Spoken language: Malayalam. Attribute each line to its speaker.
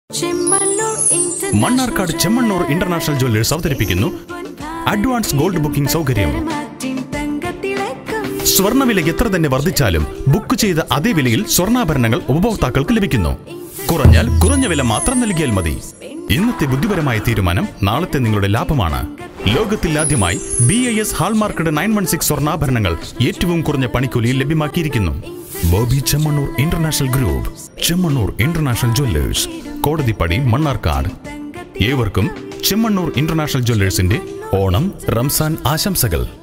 Speaker 1: ചെമ്മണ്ണൂർ
Speaker 2: മണ്ണാർക്കാട് ചെമ്മണ്ണൂർ ഇന്റർനാഷണൽ ജ്വല്ലേഴ്സ് അവതരിപ്പിക്കുന്നു അഡ്വാൻസ് ഗോൾഡ് ബുക്കിംഗ് സൗകര്യം സ്വർണ്ണവില എത്ര തന്നെ വർദ്ധിച്ചാലും ബുക്ക് ചെയ്ത അതേ വിലയിൽ സ്വർണ്ണാഭരണങ്ങൾ ഉപഭോക്താക്കൾക്ക് ലഭിക്കുന്നു കുറഞ്ഞാൽ കുറഞ്ഞ വില മാത്രം നൽകിയാൽ മതി ഇന്നത്തെ ബുദ്ധിപരമായ തീരുമാനം നാളത്തെ നിങ്ങളുടെ ലാഭമാണ് ലോകത്തിൽ ആദ്യമായി B I S hallmarked nine one six സ്വർണ്ണാഭരണങ്ങൾ ഏറ്റവും കുറഞ്ഞ പണിക്കൂലിയിൽ ലഭ്യമാക്കിയിരിക്കുന്നു Boby Chemmanur international group Chemmanur international jewellers Kodathippadi Mannarkkad ഏവർക്കും ചെമ്മണ്ണൂർ ഇന്റർനാഷണൽ ജ്വല്ലേഴ്സിന്റെ ഓണം റംസാൻ ആശംസകൾ